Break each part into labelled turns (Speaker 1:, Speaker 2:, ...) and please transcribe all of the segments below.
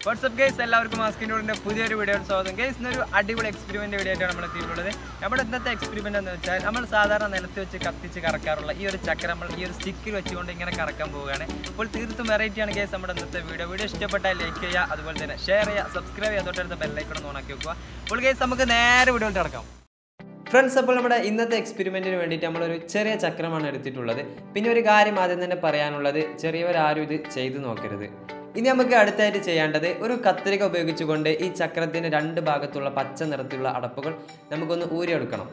Speaker 1: WhatsApp guys എല്ലാവർക്കും മാസ്കിൻ്റെ പുതിയൊരു video സ്വാഗതം ഗൈസ് ഇന്നൊരു അടിപൊളി എക്സ്പെരിമെൻ്റ് വീഡിയോ ആയിട്ടാണ് നമ്മൾ എത്തിയിട്ടുള്ളത് നമ്മുടെ ഇന്നത്തെ എക്സ്പെരിമെൻ്റ് എന്ന് വെച്ചാൽ നമ്മൾ സാധാരണ നിലത്ത് വെച്ച് കത്തിച്ച് കറക്കാറുള്ള ഈ ഒരു ചക്രം നമ്മൾ ഈ ഒരു സ്റ്റിക്കിൽ വെച്ചുകൊണ്ട് ഇങ്ങനെ കറക്കാൻ പോവുകയാണ് അപ്പോൾ തീർത്തും വെറൈറ്റി ആണ് ഗൈസ് നമ്മുടെ ഇന്നത്തെ വീഡിയോ വീഡിയോ ഇഷ്ടപ്പെട്ടാൽ ലൈക്ക് ചെയ്യുക അതുപോലെ തന്നെ ഷെയർ ചെയ്യുക സബ്സ്ക്രൈബ് ചെയ്യുക തൊട്ടടുത്ത ബെല്ലൈക്കണം ഓണാക്കി വെക്കുക അപ്പോൾ ഗൈസ് നമുക്ക് നേരെ വീഡിയോയിൽ കിടക്കാം ഫ്രണ്ട്സ് അപ്പോൾ നമ്മുടെ ഇന്നത്തെ എക്സ്പെരിമെൻറ്റിന് വേണ്ടിയിട്ട് നമ്മളൊരു ചെറിയ ചക്രമാണ് എടുത്തിട്ടുള്ളത് പിന്നെ ഒരു കാര്യം ആദ്യം തന്നെ പറയാനുള്ളത് ചെറിയവരാരും ഇത് ചെയ്തു നോക്കരുത് ഇനി നമുക്ക് അടുത്തായിട്ട് ചെയ്യേണ്ടത് ഒരു കത്രിക ഉപയോഗിച്ചുകൊണ്ട് ഈ ചക്രത്തിന് രണ്ട് ഭാഗത്തുള്ള പച്ച നിറത്തിലുള്ള അടപ്പുകൾ നമുക്കൊന്ന് ഊരിയെടുക്കണം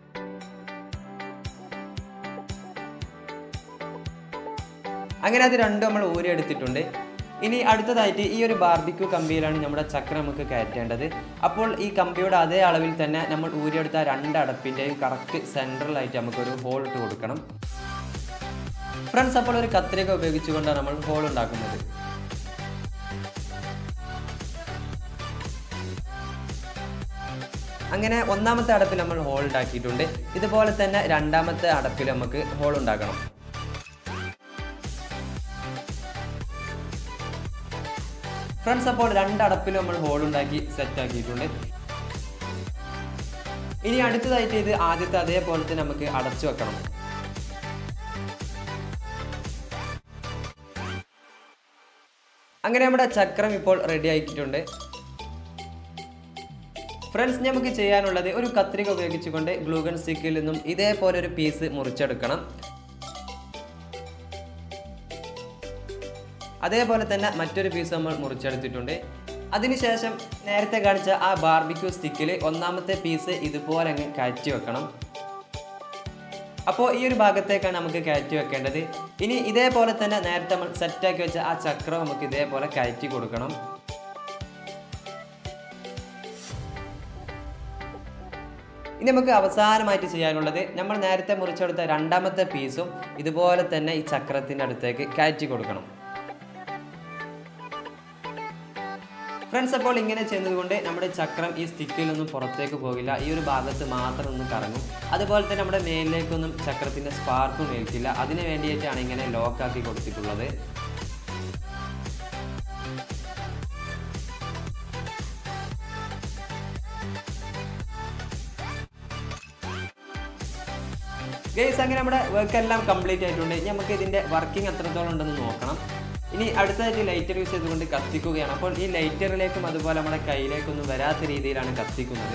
Speaker 1: അങ്ങനെ അത് രണ്ടും നമ്മൾ ഊരിയെടുത്തിട്ടുണ്ട് ഇനി അടുത്തതായിട്ട് ഈ ഒരു ബാർബിക്യൂ കമ്പിയിലാണ് നമ്മുടെ ചക്രം നമുക്ക് കയറ്റേണ്ടത് അപ്പോൾ ഈ കമ്പിയുടെ അതേ അളവിൽ തന്നെ നമ്മൾ ഊരിയെടുത്ത ആ രണ്ട് അടപ്പിൻ്റെയും കറക്റ്റ് സെൻട്രലായിട്ട് നമുക്കൊരു ഹോൾ ഇട്ട് കൊടുക്കണം ഫ്രണ്ട്സ് അപ്പോൾ ഒരു കത്രിക ഉപയോഗിച്ചുകൊണ്ടാണ് നമ്മൾ ഹോൾ ഉണ്ടാക്കുന്നത് അങ്ങനെ ഒന്നാമത്തെ അടപ്പിൽ നമ്മൾ ഹോൾ ഉണ്ടാക്കിയിട്ടുണ്ട് ഇതുപോലെ തന്നെ രണ്ടാമത്തെ അടപ്പിൽ നമുക്ക് ഹോൾ ഉണ്ടാക്കണം ഫ്രണ്ട്സ് അപ്പോൾ രണ്ടടപ്പിലും നമ്മൾ ഹോൾ ഉണ്ടാക്കി സെറ്റ് ആക്കിയിട്ടുണ്ട് ഇനി അടുത്തതായിട്ട് ഇത് ആദ്യത്തെ അതേപോലെ തന്നെ നമുക്ക് അടച്ചു വെക്കണം അങ്ങനെ നമ്മുടെ ചക്രം ഇപ്പോൾ റെഡി ആക്കിയിട്ടുണ്ട് ഫ്രണ്ട്സ് നമുക്ക് ചെയ്യാനുള്ളത് ഒരു കത്രിക ഉപയോഗിച്ചുകൊണ്ട് ഗ്ലൂഗൺ സ്റ്റിക്കിൽ നിന്നും ഇതേപോലെ ഒരു പീസ് മുറിച്ചെടുക്കണം അതേപോലെ തന്നെ മറ്റൊരു പീസ് നമ്മൾ മുറിച്ചെടുത്തിട്ടുണ്ട് അതിനുശേഷം നേരത്തെ കാണിച്ച ആ ബാർബിക്യൂ സ്റ്റിക്കിൽ ഒന്നാമത്തെ പീസ് ഇതുപോലെ അങ്ങ് കയറ്റി വെക്കണം അപ്പോൾ ഈ ഒരു ഭാഗത്തേക്കാണ് നമുക്ക് കയറ്റി വെക്കേണ്ടത് ഇനി ഇതേപോലെ തന്നെ നേരത്തെ നമ്മൾ സെറ്റാക്കി വെച്ച ആ ചക്രം നമുക്ക് ഇതേപോലെ കയറ്റി കൊടുക്കണം ഇനി നമുക്ക് അവസാനമായിട്ട് ചെയ്യാനുള്ളത് നമ്മൾ നേരത്തെ മുറിച്ചെടുത്ത രണ്ടാമത്തെ പീസും ഇതുപോലെ തന്നെ ഈ ചക്രത്തിൻ്റെ അടുത്തേക്ക് കയറ്റി കൊടുക്കണം ഫ്രണ്ട്സ് അപ്പോൾ ഇങ്ങനെ ചെയ്യുന്നതുകൊണ്ട് നമ്മുടെ ചക്രം ഈ സ്റ്റിക്കിൽ നിന്നും പുറത്തേക്ക് പോകില്ല ഈ ഒരു ഭാഗത്ത് മാത്രം ഒന്ന് കറങ്ങും അതുപോലെ തന്നെ നമ്മുടെ മേലിലേക്കൊന്നും ചക്രത്തിൻ്റെ സ്പാർക്കും ഏൽക്കില്ല അതിന് വേണ്ടിയിട്ടാണ് ഇങ്ങനെ ലോക്കാക്കി കൊടുത്തിട്ടുള്ളത് ഗൈസ് അങ്ങനെ നമ്മുടെ വർക്ക് എല്ലാം കംപ്ലീറ്റ് ആയിട്ടുണ്ട് ഇനി നമുക്ക് ഇതിൻ്റെ വർക്കിംഗ് എത്രത്തോളം ഉണ്ടെന്ന് നോക്കണം ഇനി അടുത്തതായിട്ട് ലൈറ്റർ യൂസ് ചെയ്തുകൊണ്ട് കത്തിക്കുകയാണ് അപ്പോൾ ഈ ലൈറ്ററിലേക്കും അതുപോലെ നമ്മുടെ കയ്യിലേക്കൊന്നും വരാത്ത രീതിയിലാണ് കത്തിക്കുന്നത്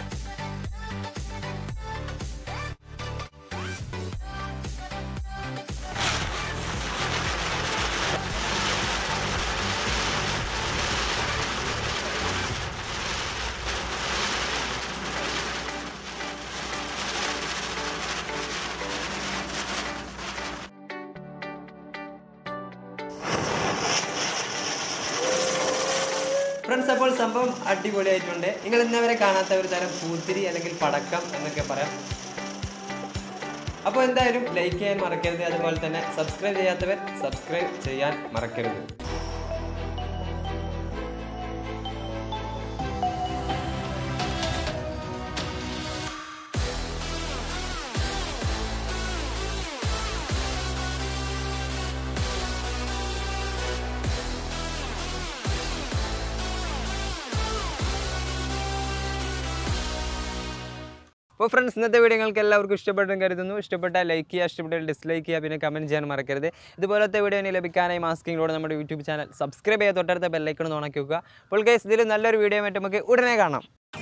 Speaker 1: ഫ്രണ്ട്സ് അപ്പോൾ സംഭവം അടിപൊളിയായിട്ടുണ്ട് നിങ്ങൾ ഇന്നവരെ കാണാത്ത ഒരു തരം പൂത്തിരി അല്ലെങ്കിൽ പടക്കം എന്നൊക്കെ പറയാം അപ്പോൾ എന്തായാലും ലൈക്ക് ചെയ്യാൻ മറക്കരുത് അതുപോലെ തന്നെ സബ്സ്ക്രൈബ് ചെയ്യാത്തവർ സബ്സ്ക്രൈബ് ചെയ്യാൻ മറക്കരുത് അപ്പോൾ ഫ്രണ്ട്സ് ഇന്നത്തെ വീഡിയോ നിങ്ങൾക്ക് എല്ലാവർക്കും ഇഷ്ടപ്പെട്ടെന്ന് കരുതുന്നു ഇഷ്ടപ്പെട്ടാൽ ലൈക്ക് ചെയ്യുക ഇഷ്ടപ്പെട്ടാൽ ഡിസ്ലൈക്ക് ചെയ്യുക പിന്നെ കമൻറ്റ് ചെയ്യാൻ മറക്കരുത് ഇതുപോലത്തെ വീഡിയോ ഇനി ലഭിക്കാനായി മാസ്കിങ്ങിലൂടെ നമ്മുടെ യൂട്യൂബ് ചാനൽ സബ്സ്ക്രൈബ് ചെയ്യുക തൊട്ടടുത്ത ബെല്ലൈക്കൺ ഓണാക്കി വെക്കുക അപ്പോൾ ഗൈസ് ഇതിൽ നല്ലൊരു വീഡിയോ ആയിട്ട് നമുക്ക് ഉടനെ കാണാം